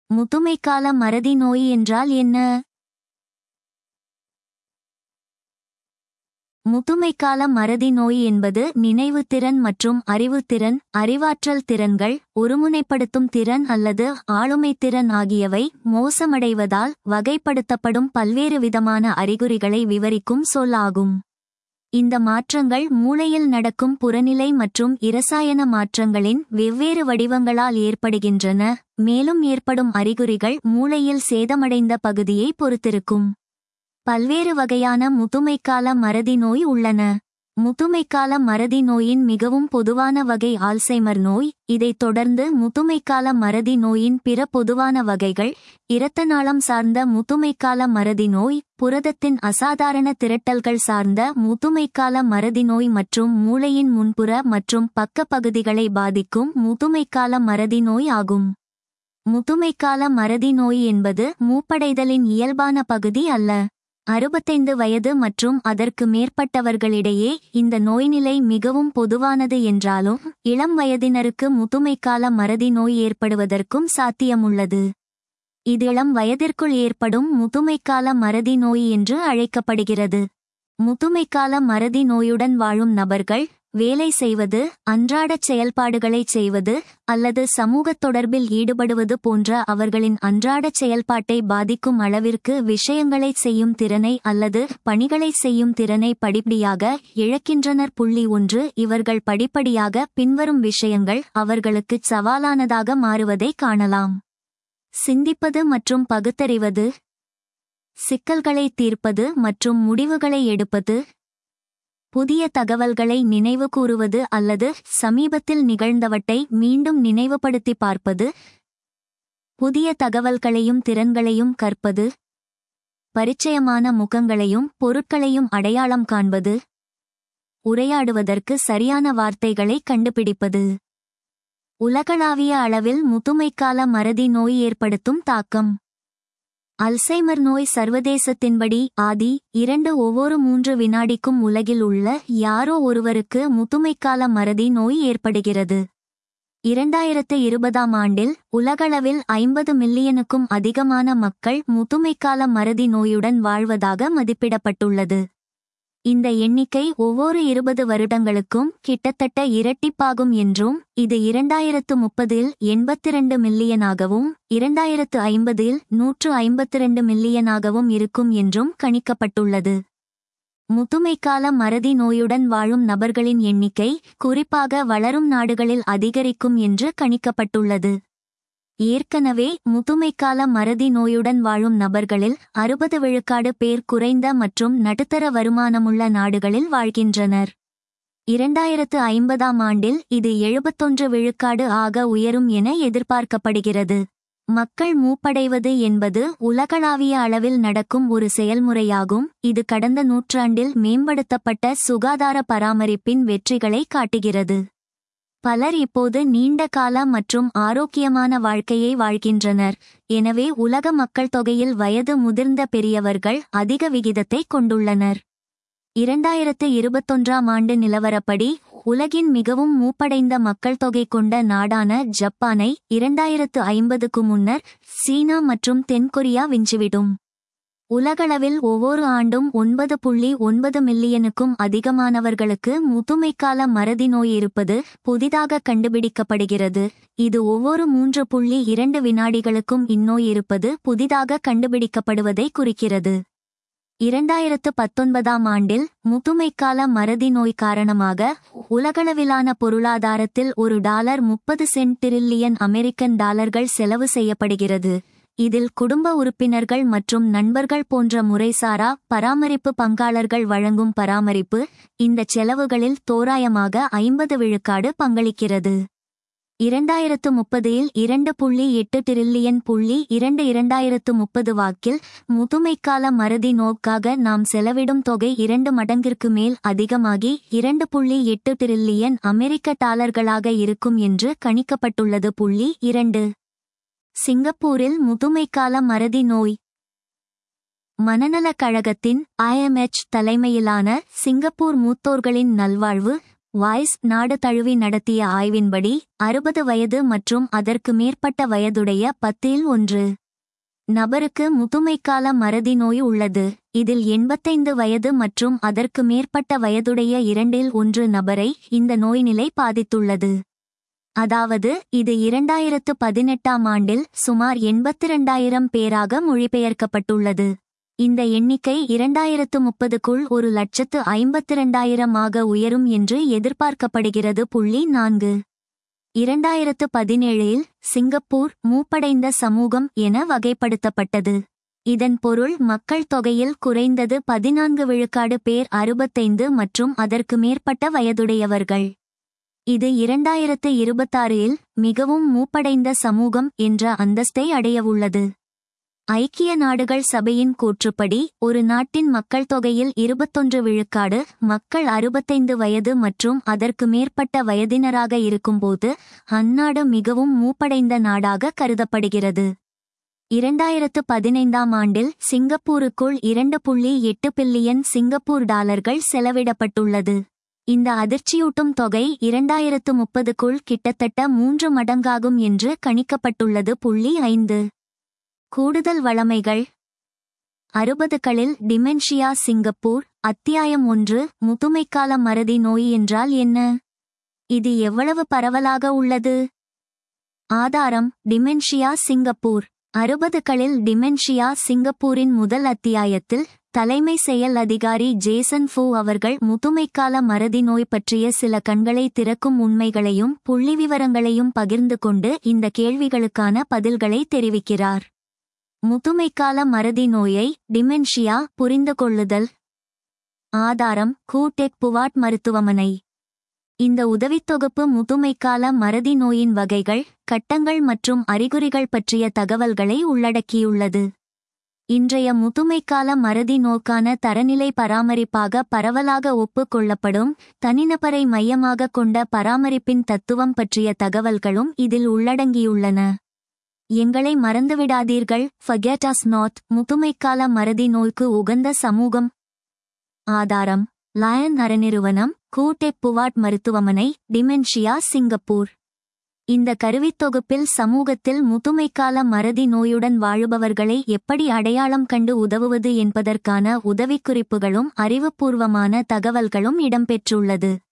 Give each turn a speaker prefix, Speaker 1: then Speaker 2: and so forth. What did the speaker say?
Speaker 1: முதுமைக்கால மறதி நோய் என்றால் என்ன முதுமைக்கால மறதி நோய் என்பது நினைவுத்திறன் மற்றும் அறிவுத்திறன் அறிவாற்றல் திறன்கள் ஒருமுனைப்படுத்தும் திறன் அல்லது ஆளுமைத் திறன் ஆகியவை மோசமடைவதால் வகைப்படுத்தப்படும் பல்வேறு விதமான அறிகுறிகளை விவரிக்கும் சொல் ஆகும் இந்த மாற்றங்கள் மூளையில் நடக்கும் புறநிலை மற்றும் இரசாயன மாற்றங்களின் வெவ்வேறு வடிவங்களால் ஏற்படுகின்றன மேலும் ஏற்படும் அறிகுறிகள் மூளையில் சேதமடைந்த பகுதியை பொறுத்திருக்கும் பல்வேறு வகையான முதுமைக்கால மறதி நோய் உள்ளன முதுமைக்கால மறதி நோயின் மிகவும் பொதுவான வகை ஆல்சைமர் நோய் இதைத் தொடர்ந்து முதுமைக்கால மறதி நோயின் பிற பொதுவான வகைகள் இரத்த நாளம் சார்ந்த முதுமைக்கால மறதி நோய் புரதத்தின் அசாதாரண திரட்டல்கள் சார்ந்த முதுமைக்கால மறதி நோய் மற்றும் மூளையின் முன்புற மற்றும் பக்க பகுதிகளை பாதிக்கும் முதுமைக்கால மறதி நோய் ஆகும் முதுமைக்கால மறதி நோய் என்பது மூப்படைதலின் இயல்பான பகுதி அல்ல அறுபத்தைந்து வயது மற்றும் அதற்கு மேற்பட்டவர்களிடையே இந்த நோய்நிலை மிகவும் பொதுவானது என்றாலும் இளம் வயதினருக்கு முதுமைக்கால மறதி நோய் ஏற்படுவதற்கும் சாத்தியமுள்ளது இது இளம் வயதிற்குள் ஏற்படும் முதுமைக்கால மறதி நோய் என்று அழைக்கப்படுகிறது முதுமைக்கால மறதி நோயுடன் வாழும் நபர்கள் வேலை செய்வது அன்றாடச் செயல்பாடுகளைச் செய்வது அல்லது சமூகத் தொடர்பில் ஈடுபடுவது போன்ற அவர்களின் அன்றாடச் செயல்பாட்டை பாதிக்கும் அளவிற்கு விஷயங்களைச் செய்யும் திறனை அல்லது பணிகளைச் செய்யும் திறனை படிப்படியாக இழக்கின்றனர் புள்ளி ஒன்று இவர்கள் படிப்படியாக பின்வரும் விஷயங்கள் அவர்களுக்குச் சவாலானதாக மாறுவதை காணலாம் சிந்திப்பது மற்றும் பகுத்தறிவது சிக்கல்களை தீர்ப்பது மற்றும் முடிவுகளை எடுப்பது புதிய தகவல்களை நினைவு கூறுவது அல்லது சமீபத்தில் நிகழ்ந்தவற்றை மீண்டும் நினைவுபடுத்தி பார்ப்பது புதிய தகவல்களையும் திறன்களையும் கற்பது பரிச்சயமான முகங்களையும் பொருட்களையும் அடையாளம் காண்பது உரையாடுவதற்கு சரியான வார்த்தைகளை கண்டுபிடிப்பது உலகளாவிய அளவில் முதுமைக்கால மறதி நோய் ஏற்படுத்தும் தாக்கம் அல்சைமர் நோய் சர்வதேசத்தின்படி ஆதி இரண்டு ஒவ்வொரு மூன்று வினாடிக்கும் உலகில் உள்ள யாரோ ஒருவருக்கு முதுமைக்கால மறதி நோய் ஏற்படுகிறது இரண்டாயிரத்து இருபதாம் ஆண்டில் உலகளவில் ஐம்பது மில்லியனுக்கும் அதிகமான மக்கள் முதுமைக்கால மறதி நோயுடன் வாழ்வதாக மதிப்பிடப்பட்டுள்ளது இந்த எண்ணிக்கை ஒவ்வொரு இருபது வருடங்களுக்கும் கிட்டத்தட்ட இரட்டிப்பாகும் என்றும் இது இரண்டாயிரத்து முப்பதில் எண்பத்திரண்டு மில்லியனாகவும் இரண்டாயிரத்து ஐம்பதில் நூற்று ஐம்பத்திரண்டு மில்லியனாகவும் இருக்கும் என்றும் கணிக்கப்பட்டுள்ளது முதுமைக்கால மறதி நோயுடன் வாழும் நபர்களின் எண்ணிக்கை குறிப்பாக வளரும் நாடுகளில் அதிகரிக்கும் என்று கணிக்கப்பட்டுள்ளது ஏற்கனவே முதுமைக்கால மறதி நோயுடன் வாழும் நபர்களில் அறுபது விழுக்காடு பேர் குறைந்த மற்றும் நடுத்தர வருமானமுள்ள நாடுகளில் வாழ்கின்றனர் இரண்டாயிரத்து ஐம்பதாம் ஆண்டில் இது எழுபத்தொன்று விழுக்காடு ஆக உயரும் என எதிர்பார்க்கப்படுகிறது மக்கள் மூப்படைவது என்பது உலகளாவிய அளவில் நடக்கும் ஒரு செயல்முறையாகும் இது கடந்த நூற்றாண்டில் மேம்படுத்தப்பட்ட சுகாதார பராமரிப்பின் வெற்றிகளை காட்டுகிறது பலர் இப்போது நீண்ட கால மற்றும் ஆரோக்கியமான வாழ்க்கையை வாழ்கின்றனர் எனவே உலக மக்கள் தொகையில் வயது முதிர்ந்த பெரியவர்கள் அதிக விகிதத்தை கொண்டுள்ளனர் இரண்டாயிரத்து இருபத்தொன்றாம் ஆண்டு நிலவரப்படி உலகின் மிகவும் மூப்படைந்த மக்கள் தொகை கொண்ட நாடான ஜப்பானை இரண்டாயிரத்து ஐம்பதுக்கு முன்னர் சீனா மற்றும் தென்கொரியா விஞ்சிவிடும் உலகளவில் ஒவ்வொரு ஆண்டும் ஒன்பது புள்ளி ஒன்பது மில்லியனுக்கும் அதிகமானவர்களுக்கு முதுமைக்கால மறதி நோய் இருப்பது புதிதாக கண்டுபிடிக்கப்படுகிறது இது ஒவ்வொரு மூன்று புள்ளி இரண்டு வினாடிகளுக்கும் இந்நோய் இருப்பது புதிதாக கண்டுபிடிக்கப்படுவதை குறிக்கிறது இரண்டாயிரத்து பத்தொன்பதாம் ஆண்டில் முதுமைக்கால மறதி நோய் காரணமாக உலகளவிலான பொருளாதாரத்தில் ஒரு டாலர் முப்பது சென்ட் டிரில்லியன் அமெரிக்கன் டாலர்கள் செலவு செய்யப்படுகிறது இதில் குடும்ப உறுப்பினர்கள் மற்றும் நண்பர்கள் போன்ற முறைசாரா பராமரிப்பு பங்காளர்கள் வழங்கும் பராமரிப்பு இந்த செலவுகளில் தோராயமாக ஐம்பது விழுக்காடு பங்களிக்கிறது இரண்டாயிரத்து முப்பதில் இரண்டு புள்ளி எட்டு டிரில்லியன் புள்ளி இரண்டு இரண்டாயிரத்து முப்பது வாக்கில் முதுமைக்கால மறதி நோக்காக நாம் செலவிடும் தொகை இரண்டு மடங்கிற்கு மேல் அதிகமாகி இரண்டு புள்ளி எட்டு டிரில்லியன் அமெரிக்க டாலர்களாக இருக்கும் என்று கணிக்கப்பட்டுள்ளது புள்ளி இரண்டு சிங்கப்பூரில் முதுமைக்கால மறதி நோய் மனநலக் கழகத்தின் ஐஎம்எச் தலைமையிலான சிங்கப்பூர் மூத்தோர்களின் நல்வாழ்வு வாய்ஸ் நாடு தழுவி நடத்திய ஆய்வின்படி அறுபது வயது மற்றும் அதற்கு மேற்பட்ட வயதுடைய பத்தில் ஒன்று நபருக்கு முதுமைக்கால மறதி நோய் உள்ளது இதில் எண்பத்தைந்து வயது மற்றும் அதற்கு மேற்பட்ட வயதுடைய இரண்டில் ஒன்று நபரை இந்த நோய்நிலை பாதித்துள்ளது அதாவது இது இரண்டாயிரத்து பதினெட்டாம் ஆண்டில் சுமார் எண்பத்திரண்டாயிரம் பேராக மொழிபெயர்க்கப்பட்டுள்ளது இந்த எண்ணிக்கை இரண்டாயிரத்து முப்பதுக்குள் ஒரு லட்சத்து ஐம்பத்திரண்டாயிரம் ஆக உயரும் என்று எதிர்பார்க்கப்படுகிறது புள்ளி நான்கு இரண்டாயிரத்து பதினேழில் சிங்கப்பூர் மூப்படைந்த சமூகம் என வகைப்படுத்தப்பட்டது இதன் பொருள் மக்கள் தொகையில் குறைந்தது பதினான்கு விழுக்காடு பேர் அறுபத்தைந்து மற்றும் அதற்கு மேற்பட்ட வயதுடையவர்கள் இது இரண்டாயிரத்து இருபத்தாறில் மிகவும் மூப்படைந்த சமூகம் என்ற அந்தஸ்தை அடையவுள்ளது ஐக்கிய நாடுகள் சபையின் கூற்றுப்படி ஒரு நாட்டின் மக்கள் தொகையில் இருபத்தொன்று விழுக்காடு மக்கள் அறுபத்தைந்து வயது மற்றும் அதற்கு மேற்பட்ட வயதினராக இருக்கும்போது அந்நாடு மிகவும் மூப்படைந்த நாடாக கருதப்படுகிறது இரண்டாயிரத்து பதினைந்தாம் ஆண்டில் சிங்கப்பூருக்குள் இரண்டு புள்ளி எட்டு பில்லியன் சிங்கப்பூர் டாலர்கள் செலவிடப்பட்டுள்ளது இந்த அதிர்ச்சியூட்டும் தொகை இரண்டாயிரத்து முப்பதுக்குள் கிட்டத்தட்ட மூன்று மடங்காகும் என்று கணிக்கப்பட்டுள்ளது புள்ளி ஐந்து கூடுதல் வளமைகள் அறுபதுகளில் டிமென்ஷியா சிங்கப்பூர் அத்தியாயம் ஒன்று முதுமைக்கால மறதி நோய் என்றால் என்ன இது எவ்வளவு பரவலாக உள்ளது ஆதாரம் டிமென்ஷியா சிங்கப்பூர் அறுபதுகளில் டிமென்ஷியா சிங்கப்பூரின் முதல் அத்தியாயத்தில் தலைமை செயல் அதிகாரி ஜேசன் ஃபூ அவர்கள் முதுமைக்கால மறதி நோய் பற்றிய சில கண்களை திறக்கும் உண்மைகளையும் புள்ளிவிவரங்களையும் பகிர்ந்து கொண்டு இந்த கேள்விகளுக்கான பதில்களை தெரிவிக்கிறார் முதுமைக்கால மறதி நோயை டிமென்ஷியா புரிந்து கொள்ளுதல் ஆதாரம் கூடெக் புவாட் மருத்துவமனை இந்த உதவித்தொகுப்பு முதுமைக்கால மறதி நோயின் வகைகள் கட்டங்கள் மற்றும் அறிகுறிகள் பற்றிய தகவல்களை உள்ளடக்கியுள்ளது இன்றைய முதுமைக்கால மறதி நோக்கான தரநிலை பராமரிப்பாக பரவலாக ஒப்புக் கொள்ளப்படும் தனிநபரை மையமாக கொண்ட பராமரிப்பின் தத்துவம் பற்றிய தகவல்களும் இதில் உள்ளடங்கியுள்ளன எங்களை மறந்துவிடாதீர்கள் ஃபகெட் அஸ் நாட் முதுமைக்கால மறதி நோய்க்கு உகந்த சமூகம் ஆதாரம் லயன் அறநிறுவனம் கூட்டெக் புவாட் மருத்துவமனை டிமென்ஷியா சிங்கப்பூர் இந்த கருவித்தொகுப்பில் சமூகத்தில் முதுமைக்கால மறதி நோயுடன் வாழுபவர்களை எப்படி அடையாளம் கண்டு உதவுவது என்பதற்கான உதவிக்குறிப்புகளும் அறிவுபூர்வமான தகவல்களும் இடம்பெற்றுள்ளது